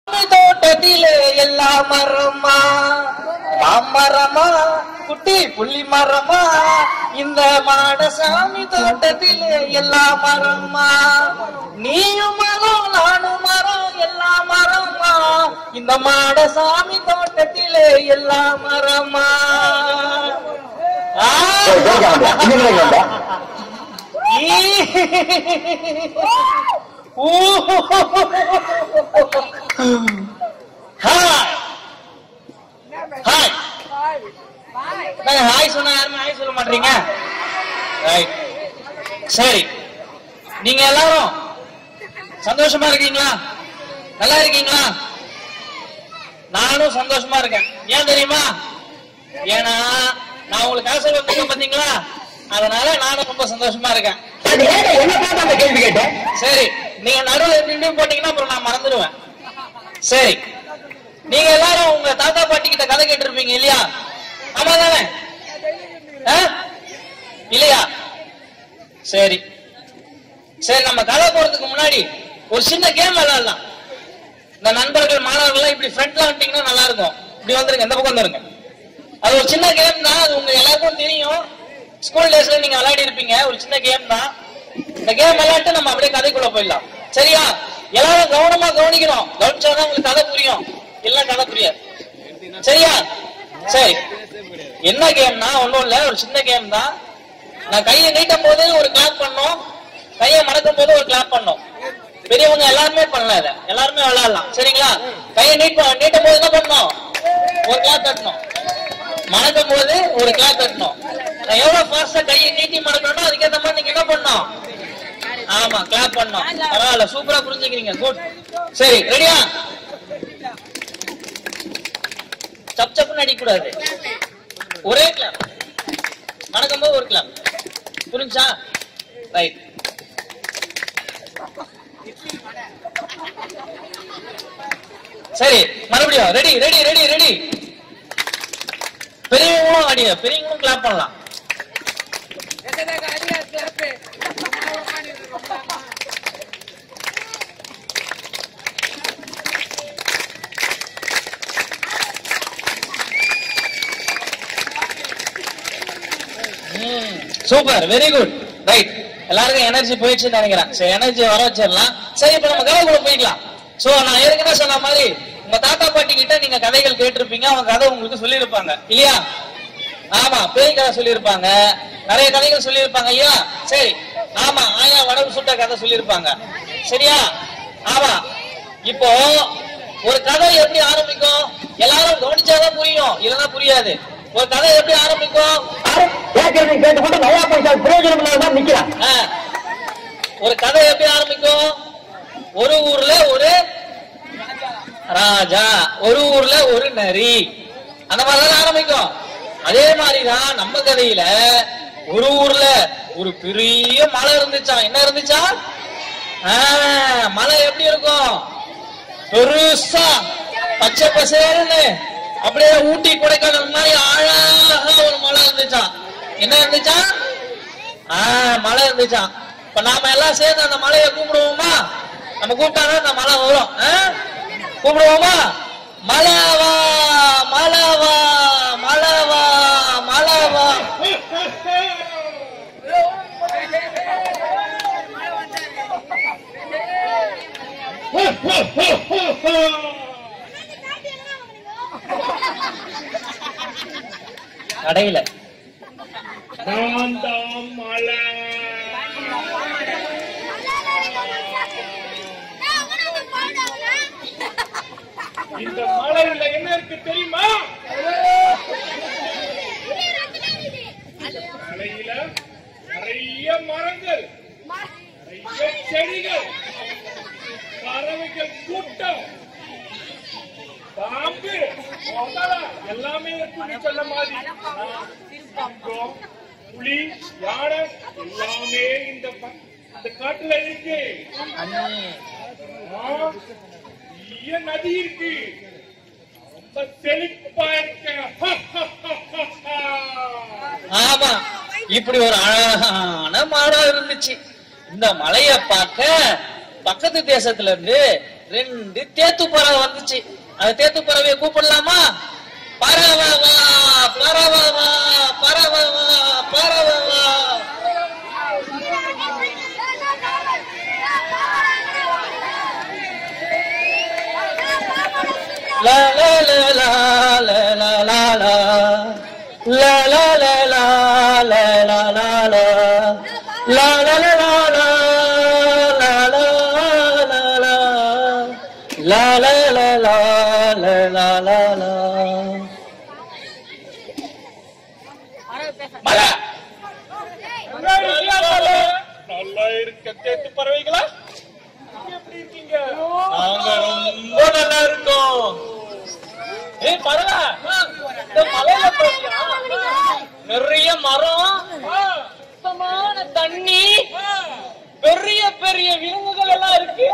தோட்டத்திலே எல்லா மரமா மாமரமா குட்டி புள்ளி மரமா இந்த மாடசாமி தோட்டத்திலே எல்லா மரமா நீயும் மரம் நானும் மரம் எல்லா மரமா இந்த மாடசாமி தோட்டத்திலே எல்லா மரமா ஆ! ஹாய் ஹாய் நாங்க ஹாய் சொன்னா யாருமே ஹாய் சொல்ல மாட்டீங்க ரைட் சரி நீங்க எல்லாரும் சந்தோஷமா இருக்கீங்களா நல்லா இருக்கீங்களா நானும் சந்தோஷமா இருக்கேன் ஏன் தெரியுமா ஏன்னா நான் உங்களுக்கு ஆசை வந்திருக்கேன் பாத்தீங்களா அதனால நானும் ரொம்ப சந்தோஷமா இருக்கேன் அது ஏங்க என்ன பார்த்து அந்த கேள்வி கேட்டேன் சரி நீங்க நடுவில் நின்று போட்டீங்கன்னா அப்புறம் நான் மறந்துடுவேன் சரி நீங்க எல்லாரும் உங்க தாத்தா பாட்டி கிட்ட கதை கேட்டிருப்பீங்க இல்லையா ஆமா தானே ஆ? இல்லையா சரி சரி நம்ம கதை போறதுக்கு முன்னாடி ஒரு சின்ன கேம் விளையாடலாம் இந்த நண்பர்கள் மாணவர்கள் இப்படி ஃப்ரண்ட்ல வந்துட்டீங்கன்னா நல்லா இருக்கும் இப்படி வந்துருங்க இந்த பக்கம் வந்துருங்க அது ஒரு சின்ன கேம் தான் அது உங்க எல்லாருக்கும் தெரியும் ஸ்கூல் டேஸ்ல நீங்க விளையாடி இருப்பீங்க ஒரு சின்ன கேம் தான் இந்த கேம் விளையாட்டு நம்ம அப்படியே கதைக்குள்ள போயிடலாம் சரியா எல்லாரும் கவனமா கவனிக்கணும் கவனிச்சாதான் உங்களுக்கு கதை புரியும் இல்ல கதை புரியாது சரியா சரி என்ன கேம்னா ஒண்ணும் இல்ல ஒரு சின்ன கேம் தான் நான் கையை நீட்டும் போது ஒரு கிளாப் பண்ணோம் கையை மடக்கும் போது ஒரு கிளாப் பண்ணோம் பெரியவங்க எல்லாருமே பண்ணலாம் இதை எல்லாருமே விளையாடலாம் சரிங்களா கையை நீட் நீட்டும் போது என்ன பண்ணோம் ஒரு கிளாப் தட்டணும் மணக்கும் போது ஒரு கிளாப் தட்டணும் நான் எவ்வளவு ஃபாஸ்டா கையை நீட்டி மடக்கணும் அதுக்கேத்த மாதிரி நீங்க என்ன பண்ணணும் ஆமா கிளாப் பண்ணோம் பரவாயில்ல சூப்பரா புரிஞ்சுக்கிறீங்க குட் சரி ரெடியா சப் சப்புன்னு அடிக்க கூடாது ஒரே கிளாப் மணக்கும் போது ஒரு கிளாப் புரிஞ்சா ரைட் சரி மறுபடியும் ரெடி ரெடி ரெடி ரெடி பெரியவங்களும் அடிங்க பெரியவங்களும் கிளாப் பண்ணலாம் சூப்பர் வெரி குட் ரைட் எல்லாருக்கும் எனர்ஜி போயிடுச்சுன்னு நினைக்கிறேன் சரி எனர்ஜி வர வச்சிடலாம் சரி இப்ப நம்ம கதைக்குள்ள போய்க்கலாம் சோ நான் ஏற்கனவே சொன்ன மாதிரி உங்க தாத்தா பாட்டி கிட்ட நீங்க கதைகள் கேட்டிருப்பீங்க அவங்க கதை உங்களுக்கு சொல்லியிருப்பாங்க இல்லையா ஆமா பேய் கதை சொல்லியிருப்பாங்க நிறைய கதைகள் சொல்லியிருப்பாங்க ஐயா சரி ஆமா ஆயா வடவு சுட்ட கதை சொல்லியிருப்பாங்க சரியா ஆமா இப்போ ஒரு கதை எப்படி ஆரம்பிக்கும் எல்லாரும் கவனிச்சாதான் புரியும் இல்லைன்னா புரியாது ஒரு கதை எப்படி ஆரம்பிக்கும் கேட்கறது கேட்டுக்கொண்டு நல்லா போயிட்டா பிரயோஜனம் இல்லாம தான் நிக்கிறான் ஆ. ஒரு கதை எப்படி ஆரம்பிக்கும் ஒரு ஊர்ல ஒரு ராஜா ஒரு ஊர்ல ஒரு நரி அந்த மாதிரிதான் ஆரம்பிக்கும் அதே மாதிரிதான் நம்ம கதையில ஒரு ஊர்ல ஒரு பெரிய மலை இருந்துச்சா என்ன இருந்துச்சா ஆ, மலை எப்படி இருக்கும் பெருசா பச்சை பசேல்னு அப்படியே ஊட்டி கொடைக்கானல் மாதிரி அழகா ஒரு மலை இருந்துச்சா என்ன இருந்துச்சா ஆ மலை இருந்துச்சாம் இப்ப நாம எல்லாம் சேர்ந்து அந்த மலையை கூப்பிடுவோமா நம்ம கூப்பிட்டாதான் அந்த மலை வரும் ஆ? கூப்பிடுவோமா மலவா மலவா மலவா மலவா கடையில நான் தான் மலை இந்த மலையில என்ன இருக்கு தெரியுமா மலையில நிறைய மரங்கள் நிறைய செடிகள் பறவைகள் கூட்டம் பாம்பு முதல எல்லாமே இருக்கு நீ சொன்ன மாதிரி நான், சிங்கம், புலி யானை எல்லாமே இந்த ப- இந்த காட்டுல இருக்கு ஆ, பெரிய நதி இருக்கு ரொம்ப செழிப்பா இருக்கு ஆமா இப்படி ஒரு அழகான மரம் இருந்துச்சு இந்த மலைய பார்க்க பக்கத்து தேசத்துல இருந்து ரெண்டு தேத்து பறவை வந்து பறந்துச்சு அது தேத்து பறவையை கூப்பிடலாமா பறவை வா பறவை வா பறவை வா பறவை வா La la la la la la la la La la la la la la la la La la la la la la la la la La la la la la la la la மலை நல்லா இருக்க தேத்து பறவைகளா நீங்க எப்படி இருக்கீங்க நாங்க ரொம்ப நல்லா இருக்கோம் ஏய் பரவா இந்த மலையில போறியா நிறைய மரம் சுத்தமான தண்ணி பெரிய பெரிய விலங்குகள் எல்லாம் இருக்கு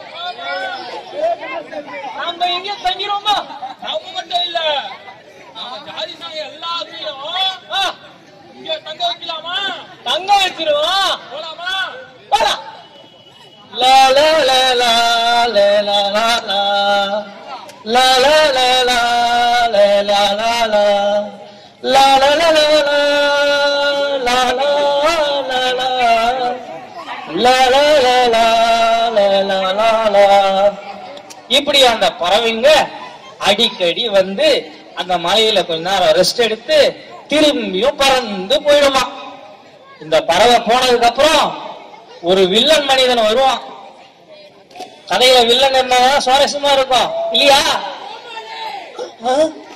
நாங்க எங்க தங்கிரோமா நாம மட்டும் இல்ல நம்ம ஜாதி நாங்க எல்லாத்தையும் ஆ, இங்க தங்க வைக்கலாமா தங்க வச்சிருவோம் போலாமா போடா. லா லா லா லா லா லா லா லா. லா லா லா லா லா லா லா லா. லா லா லா லா லா. லா லா லா லா. லா லா லா லா லா லா லா லா. இப்படி அந்த பறவைங்க அடிக்கடி வந்து அந்த மலையில கொஞ்ச நேரம் ரெஸ்ட் எடுத்து திரும்பியும் பறந்து போயிடுமா இந்த பறவை போனதுக்கு அப்புறம் ஒரு வில்லன் மனிதன் வருவான் கதையில வில்லன் இருந்தா சுவாரஸ்யமா இருக்கும் இல்லையா ஆ?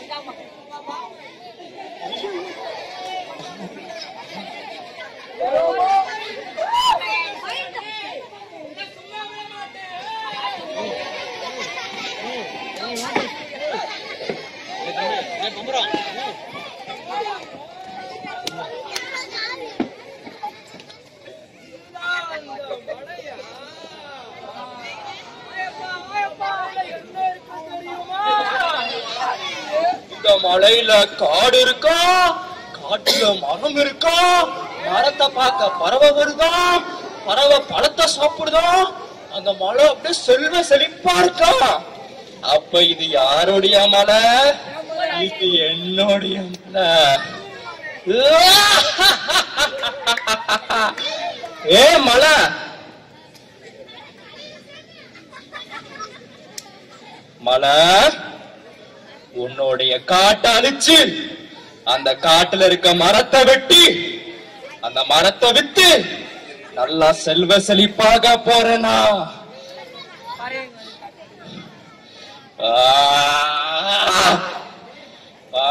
இந்த மலையில காடு இருக்கா காட்டுல மரம் இருக்கா மரத்தை பார்க்க பறவை வருதா பறவை பழத்தை சாப்பிடுதா அந்த மலை அப்படியே செல்வ செழிப்பா இருக்கா அப்ப இது யாருடைய மலை இது என்னுடைய மலை ஏ மலை மலை உன்னுடைய காட்டை அழிச்சு அந்த காட்டுல இருக்க மரத்தை வெட்டி அந்த மரத்தை வித்து நல்லா செல்வ செழிப்பாக போறேனா ஆ, ஆ,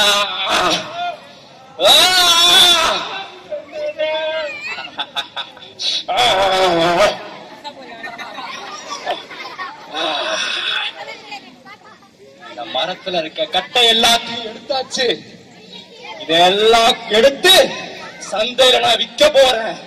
ஆ, ஆ. இந்த மரத்துல இருக்க கட்டை எல்லாத்தையும் எடுத்தாச்சு இதெல்லாம் எடுத்து சந்தையில நான் விற்க போறேன்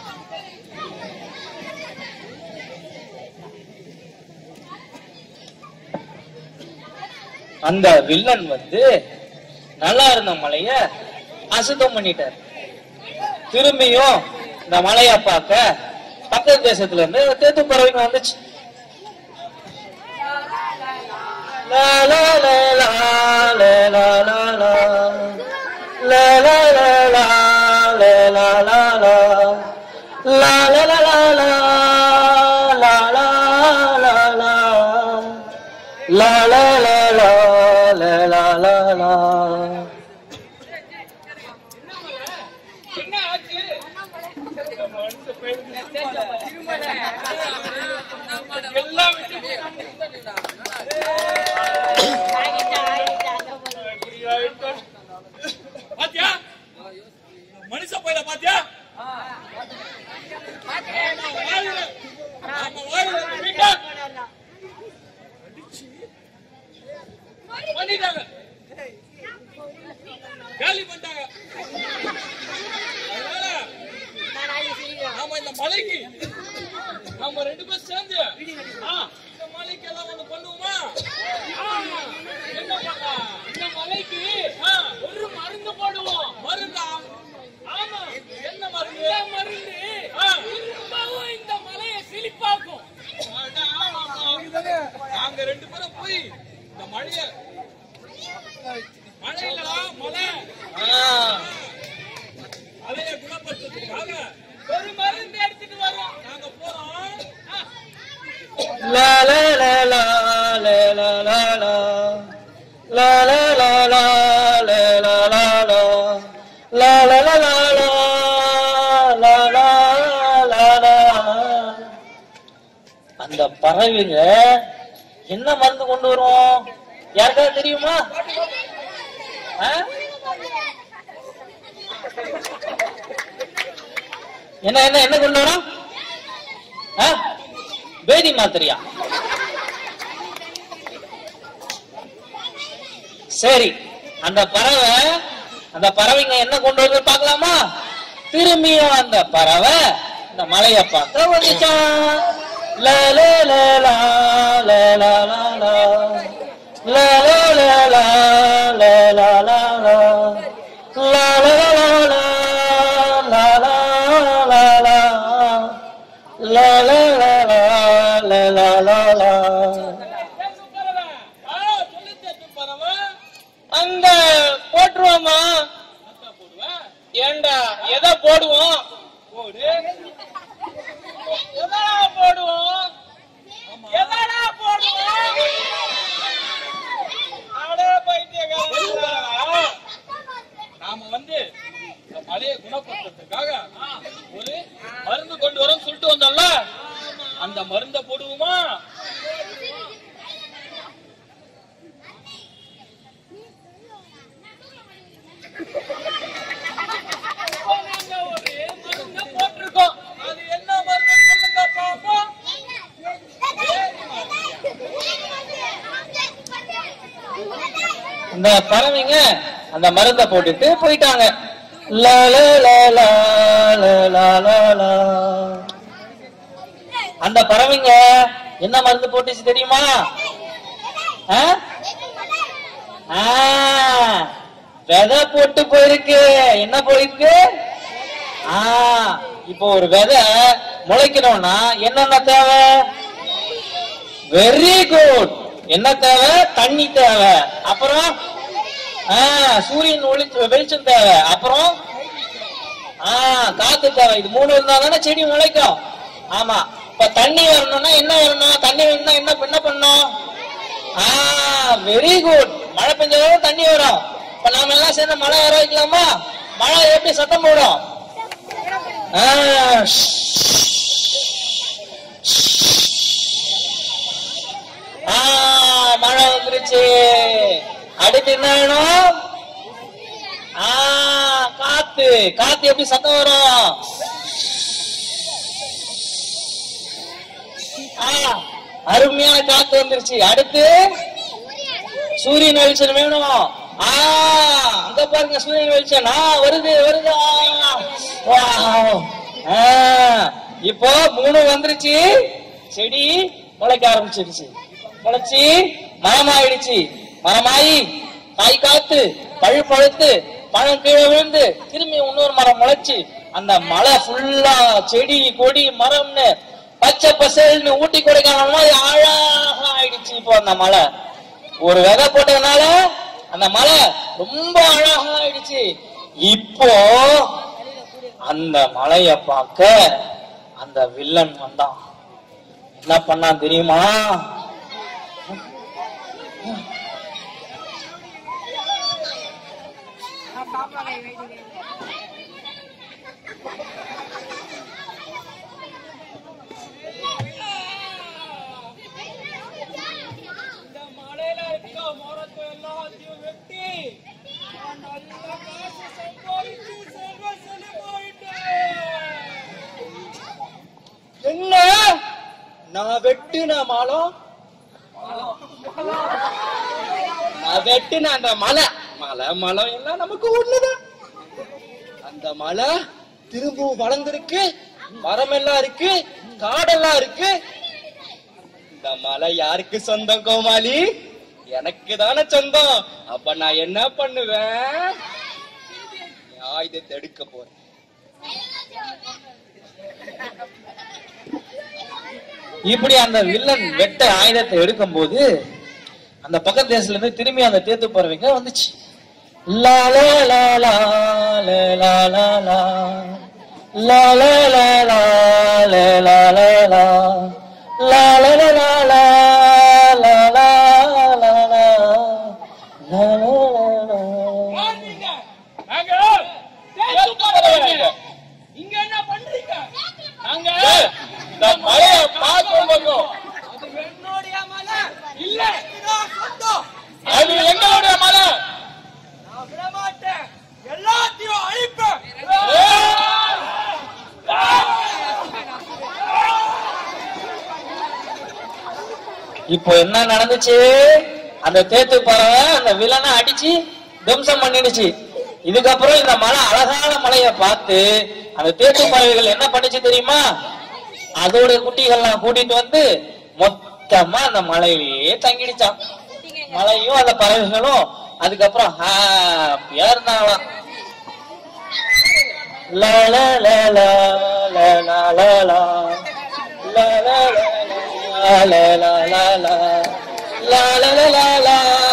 அந்த வில்லன் வந்து நல்லா இருந்த மலைய அசுத்தம் பண்ணிட்டார் திரும்பியும் இந்த மலைய பார்க்க பக்கத்து தேசத்துல இருந்து தேத்து பறவைங்க வந்துச்சு La la la la la la la la La la la la la la la la La la la la la la la la la La la la la la la la la என்ன ஆச்சு இந்த மனுஷ பேருக்கு எல்லாம் விட்டு இப்படி ஆயிட்டா. பாத்தியா மனுஷ போயில பாத்தியா நம்ம வாழ்ற நம்ம வாழ்ற இந்த வீட்டை அடிச்சு பண்ணிட்டாங்க காலி பண்ணிட்டாங்க அதனால நாம இந்த மலைக்கு நாம ரெண்டு பேரும் சேர்ந்து ஆ, இந்த மலைக்கு எல்லாம் ஒண்ணு பண்ணுவோமா ஆ, என்ன பண்ணலாம் இந்த மலைக்கு ஆ, ஒரு மருந்து போடுவோம் மருந்தா ஆமா என்ன மருந்து மருந்து திரும்பவும் இந்த மலையை செழிப்பாக்கும் அட, ஆமா, ஆமா. நாங்க ரெண்டு பேரும் போய் அந்த பறவைங்க என்ன மருந்து கொண்டு வரும் யாருக்காவது தெரியுமா ஆ? என்ன என்ன என்ன கொண்டு வரும் ஆ? பேதி மாத்திரையா சரி அந்த பறவை அந்த பறவைங்க என்ன கொண்டு வருது பார்க்கலாமா திரும்பியும் அந்த பறவை இந்த மலைய பார்க்க வந்துச்சான் ல, ல, ல, லா, ல, ல, லா, லா. ல, ல, ல, லா, ல, ல, லா, லா. ல, ல, ல, லா, லா, லா, லா, லா. ல, ல, ல, லா, ல, ல, லா, லா. பேசும் பறவை. ஆ, சொல்லு தேத்து பறவை. அங்க போட்டுருவோமா அக்கா போடுவேன். ஏண்டா எதை போடுவோம் போடு. எதடா போடுவோம்? எதடா போடுவோம்? அடே பைத்தியக்காரா. நாம வந்து இந்த மலையை குணப்படுத்துறதுக்காக ஒரு மருந்து கொண்டு வரோம் சொல்லிட்டு வந்தோம்ல அந்த மருந்தை போடுவோமா இப்போ நாங்க ஒரு மருந்தை போட்டிருக்கோம் அது என்ன மருந்து சொல்லுங்க பாப்போம் இந்த பறவைங்க அந்த மருந்தை போட்டுட்டு போயிட்டாங்க ல, ல, ல, ல, ல, ல, ல, ல. அந்த பறவைங்க என்ன மருந்து போட்டுச்சு தெரியுமா ஆ? ஆ, விதை போட்டு போயிருக்கு என்ன போயிருக்கு ஆ இப்போ ஒரு விதை முளைக்கணும்னா என்னென்ன தேவை வெரி குட் என்ன தேவை தண்ணி தேவை அப்புறம் ஆ, சூரியன் ஒளி வெளிச்சம் தேவை அப்புறம் ஆ காத்து தேவை இது மூணு இருந்தா தானே செடி முளைக்கும் ஆமா இப்ப தண்ணி வரணும்னா என்ன வரணும் தண்ணி வரணும்னா என்ன என்ன பண்ணணும் ஆ வெரி குட் மழை பெஞ்சாலும் தண்ணி வரும் இப்ப நாம எல்லாம் சேர்ந்து மழை வர வைக்கலாமா மழை எப்படி சத்தம் போடும் ஆ, ஆ, மழை வந்துருச்சு அடுத்து என்ன வேணும் ஆ காத்து காத்து எப்படி சத்தம் வரும் ஆ, அருமையான காத்து வந்துருச்சு அடுத்து சூரியன் வெளிச்சம் வேணும் ஆ அங்க பாருங்க சூரியன் வெளிச்சம் ஆ வருது வருது ஆ, வாவ். ஆ, இப்போ மூணு வந்துருச்சு செடி முளைக்க ஆரம்பிச்சிருச்சு முளைச்சு மரமாயிடுச்சு மரமாயி காய் காத்து பழு பழுத்து பழம் கீழே விழுந்து திரும்பி இன்னொரு மரம் முளைச்சு அந்த மலை ஃபுல்லா செடி கொடி மரம்னு பச்சை பசேல்னு ஊட்டி கொடைக்கானல் மாதிரி அழகா ஆயிடுச்சு இப்போ அந்த மலை ஒரு விதை போட்டதுனால அந்த மலை ரொம்ப அழகா ஆயிடுச்சு இப்போ அந்த மலைய பார்க்க அந்த வில்லன் வந்தான் என்ன பண்ணான் தெரியுமா இந்த மலையில இருக்க மரத்தை எல்லாத்தையும் வெட்டி நான் நல்ல காசு சம்பாதிச்சு செல்வ செழிப்பாயிட்டேன். என்ன நான் வெட்டுன மலம் நான் வெட்டுன அந்த மலை மலை மலம் எல்லாம் நமக்கு ஒண்ணுதான் அந்த மலை திரும்பவும் வளர்ந்துருக்கு மரம் எல்லாம் இருக்கு காடெல்லாம் இருக்கு இந்த மலை யாருக்கு சொந்தம் கோமாளி எனக்கு தானே சொந்தம் அப்ப நான் என்ன பண்ணுவேன் என் ஆயுதத்தை எடுக்க போறேன் இப்படி அந்த வில்லன் வெட்ட ஆயுதத்தை எடுக்கும் போது அந்த பக்கத்து தேசத்துல இருந்து திரும்பி அந்த தேத்து பறவைங்க வந்துச்சு லா லா லா லா லே லா லா லா லா லா லா லா லே லா லா லா லா லா லா லா லா லா லா லா லா லா லா லா வாங்க. நாங்க தேக்கு பறவைங்க. இங்க என்ன பண்றீங்க நாங்க இந்த மலையை பார்க்கும் போதும் அது எங்களுடைய மலை நான் விட மாட்டேன் எல்லாத்தையும் அழிப்பேன் இப்போ என்ன நடந்துச்சு அந்த தேத்து பறவை அந்த வில்லனை அடிச்சு துவம்சம் பண்ணிடுச்சு இதுக்கப்புறம் இந்த மலை அழகான மலைய பார்த்து அந்த தேத்து பறவைகள் என்ன பண்ணுச்சு தெரியுமா அதோட குட்டிகள்லாம் கூட்டிட்டு வந்து மொத்தமா அந்த மலையிலேயே தங்கிடுச்சான் மலையும் அந்த பறவைகளும் அதுக்கப்புறம் ஹாப்பியா இருந்தாங்களாம் லா லா லா லா லா லா லா லா. லா லா லா லா லா லா லா லா. லா லா லா லா லா